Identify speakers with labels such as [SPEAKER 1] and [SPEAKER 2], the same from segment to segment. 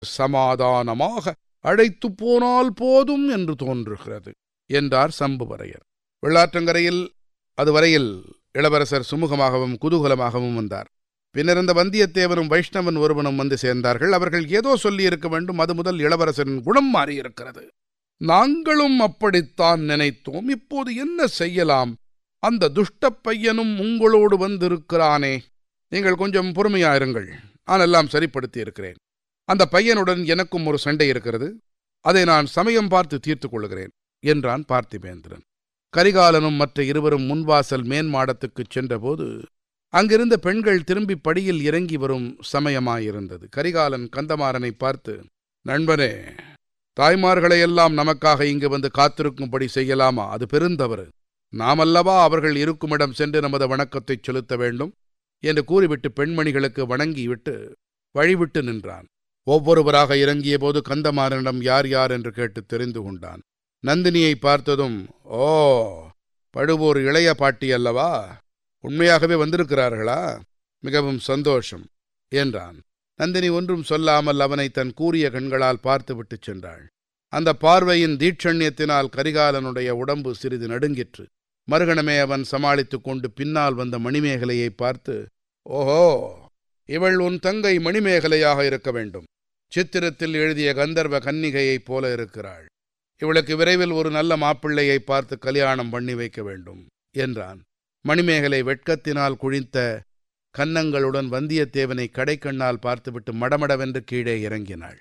[SPEAKER 1] சமாதானமாக அழைத்துப் போனால் போதும் என்று தோன்றுகிறது என்றார் சம்புவரையர் வெள்ளாற்றங்கரையில் அதுவரையில் இளவரசர் சுமூகமாகவும் குதூகலமாகவும் வந்தார் பின்னிருந்த வந்தியத்தேவனும் வைஷ்ணவன் ஒருவனும் வந்து சேர்ந்தார்கள் அவர்கள் ஏதோ சொல்லியிருக்க வேண்டும் அது முதல் இளவரசரின் குணம் மாறியிருக்கிறது நாங்களும் அப்படித்தான் நினைத்தோம் இப்போது என்ன செய்யலாம் அந்த துஷ்டப் பையனும் உங்களோடு வந்திருக்கிறானே நீங்கள் கொஞ்சம் பொறுமையாயிருங்கள் நான் எல்லாம் சரிப்படுத்தி இருக்கிறேன் அந்த பையனுடன் எனக்கும் ஒரு சண்டை இருக்கிறது அதை நான் சமயம் பார்த்து தீர்த்துக் கொள்கிறேன் என்றான் பார்த்திபேந்திரன் கரிகாலனும் மற்ற இருவரும் முன்வாசல் மேன்மாடத்துக்குச் சென்றபோது அங்கிருந்த பெண்கள் திரும்பி படியில் இறங்கி வரும் சமயமாயிருந்தது கரிகாலன் கந்தமாறனை பார்த்து நண்பனே தாய்மார்களையெல்லாம் நமக்காக இங்கு வந்து காத்திருக்கும்படி செய்யலாமா அது பெருந்தவறு நாமல்லவா அவர்கள் இருக்குமிடம் சென்று நமது வணக்கத்தைச் செலுத்த வேண்டும் என்று கூறிவிட்டு பெண்மணிகளுக்கு வணங்கிவிட்டு வழிவிட்டு நின்றான் ஒவ்வொருவராக இறங்கிய போது கந்தமாறனிடம் யார் யார் என்று கேட்டு தெரிந்து கொண்டான் நந்தினியை பார்த்ததும் ஓ பழுவூர் இளைய பாட்டி அல்லவா உண்மையாகவே வந்திருக்கிறார்களா மிகவும் சந்தோஷம் என்றான் நந்தினி ஒன்றும் சொல்லாமல் அவனை தன் கூரிய கண்களால் பார்த்துவிட்டு சென்றாள் அந்த பார்வையின் தீட்சண்யத்தினால் கரிகாலனுடைய உடம்பு சிறிது நடுங்கிற்று மறுகணமே அவன் சமாளித்துக் கொண்டு பின்னால் வந்த மணிமேகலையை பார்த்து ஓஹோ இவள் உன் தங்கை மணிமேகலையாக இருக்க வேண்டும் சித்திரத்தில் எழுதிய கந்தர்வ கன்னிகையைப் போல இருக்கிறாள் இவளுக்கு விரைவில் ஒரு நல்ல மாப்பிள்ளையை பார்த்து கல்யாணம் பண்ணி வைக்க வேண்டும் என்றான் மணிமேகலை வெட்கத்தினால் குழித்த கன்னங்களுடன் வந்தியத்தேவனை கடைக்கண்ணால் பார்த்துவிட்டு மடமடவென்று கீழே இறங்கினாள்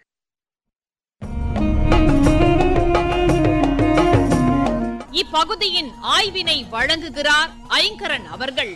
[SPEAKER 2] இப்பகுதியின் ஆய்வினை வழங்குகிறார் ஐங்கரன் அவர்கள்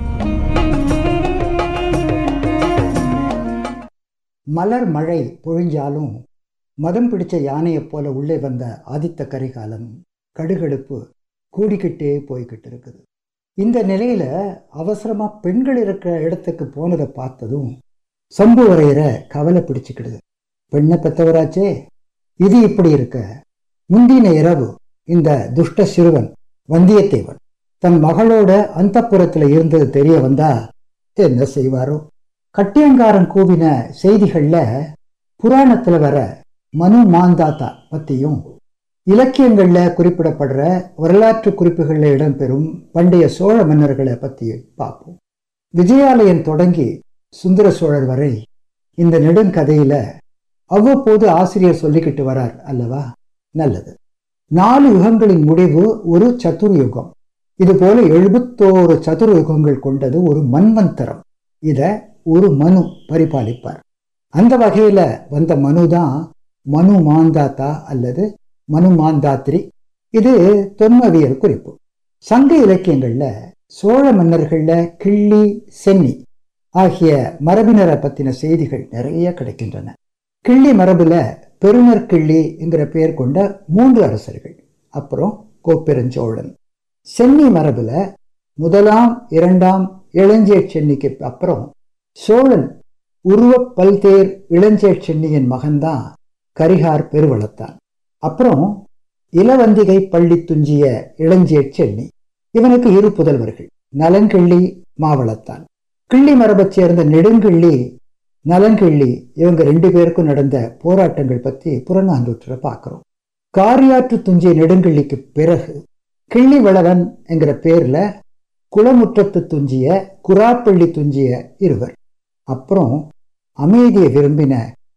[SPEAKER 3] மலர் மழை பொழிஞ்சாலும் மதம் பிடிச்ச யானையைப் போல உள்ளே வந்த ஆதித்த கரிகாலன் கடுகடுப்பு கூடிக்கிட்டே போய்கிட்டு இருக்குது இந்த நிலையில அவசரமா பெண்கள் இருக்கிற இடத்துக்கு போனதை பார்த்ததும் சம்புவரையரை கவலை பிடிச்சுக்கிடுது பெண்ணை பெத்தவராச்சே இது இப்படி இருக்க முந்தின இரவு இந்த துஷ்ட சிறுவன் வந்தியத்தேவன் தன் மகளோட அந்தப்புறத்துல இருந்தது தெரிய வந்தா என்ன செய்வாரோ கட்டியங்காரன் கூவின செய்திகள்ல புராணத்துல வர மனு மாந்தாத்தா பத்தியும் இலக்கியங்கள்ல குறிப்பிடப்படுற வரலாற்று குறிப்புகளில் இடம்பெறும் பண்டைய சோழ மன்னர்களை பத்தி பார்ப்போம் விஜயாலயன் தொடங்கி சுந்தர சோழர் வரை இந்த நெடுங்கதையில அவ்வப்போது ஆசிரியர் சொல்லிக்கிட்டு வரார் அல்லவா நல்லது நாலு யுகங்களின் முடிவு ஒரு சதுர்யுகம் இது போல எழுபத்தோரு சதுர்யுகங்கள் கொண்டது ஒரு மன்வந்தரம் இத ஒரு மனு பரிபாலிப்பார் அந்த வகையில வந்த மனு தான் மனு மாந்தாத்தா அல்லது மனு மாந்தாத்ரி இது தொன்மவியல் குறிப்பு சங்க இலக்கியங்கள்ல சோழ மன்னர்கள்ல கிள்ளி சென்னி ஆகிய மரபினரை பத்தின செய்திகள் நிறைய கிடைக்கின்றன கிள்ளி மரபுல பெருமர் கிள்ளி என்கிற பெயர் கொண்ட மூன்று அரசர்கள் அப்புறம் கோப்பெருஞ்சோழன் சென்னி மரபுல முதலாம் இரண்டாம் இளஞ்சேட் சென்னிக்கு அப்புறம் சோழன் உருவ பல்தேர் இளஞ்சேட் சென்னியின் மகன்தான் கரிகார் பெருவளத்தான் அப்புறம் இளவந்திகை பள்ளி துஞ்சிய இளஞ்சேட் சென்னி இவனுக்கு இரு புதல்வர்கள் நலன்கிள்ளி மாவளத்தான் கிள்ளி மரபைச் சேர்ந்த நெடுங்கிள்ளி நலன்கிள்ளி இவங்க ரெண்டு பேருக்கும் நடந்த போராட்டங்கள் பத்தி புறநானூற்றில் பார்க்கிறோம் காரியாற்று துஞ்சிய நெடுங்கிள்ளிக்கு பிறகு கிள்ளி வளவன் என்கிற பேர்ல குளமுற்றத்து துஞ்சிய குராப்பள்ளி துஞ்சிய இருவர் அப்புறம் அமைதியை விரும்பின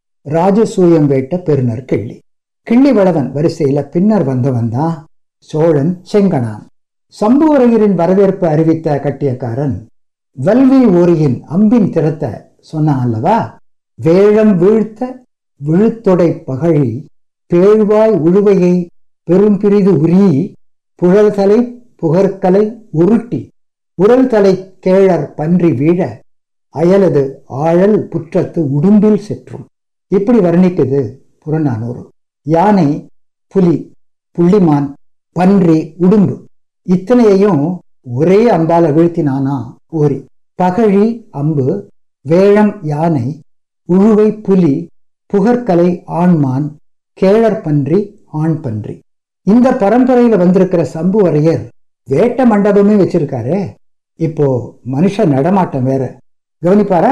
[SPEAKER 3] ராஜசூயம் வேட்ட பெருநர் கிள்ளி கிள்ளி வளவன் வரிசையில பின்னர் வந்தவன் தான் சோழன் செங்கனான் சம்புவரையரின் வரவேற்பு அறிவித்த கட்டியக்காரன் வல்வி ஓரியின் அம்பின் திறத்தை சொன்னான் அல்லவா வேழம் வீழ்த்த விழுத்தொடை பகழி பேழ்வாய் உழுவையை பெரும்பிரிது உரி புழல்தலை புகற்கலை உருட்டி உரல்தலை கேழர் பன்றி வீழ அயலது ஆழல் புற்றத்து உடும்பில் செற்றும் இப்படி வர்ணிக்குது புறநானூறு யானை புலி புள்ளிமான் பன்றி உடும்பு இத்தனையையும் ஒரே அம்பால வீழ்த்தினானா ஓரி பகழி அம்பு வேழம் யானை உழுவை புலி புகற்கலை ஆண்மான் கேழற் பன்றி ஆண் பன்றி இந்த பரம்பரையில வந்திருக்கிற சம்புவரையர் வேட்ட மண்டபமே வச்சிருக்காரு இப்போ மனுஷ நடமாட்டம் வேற கவனிப்பாரா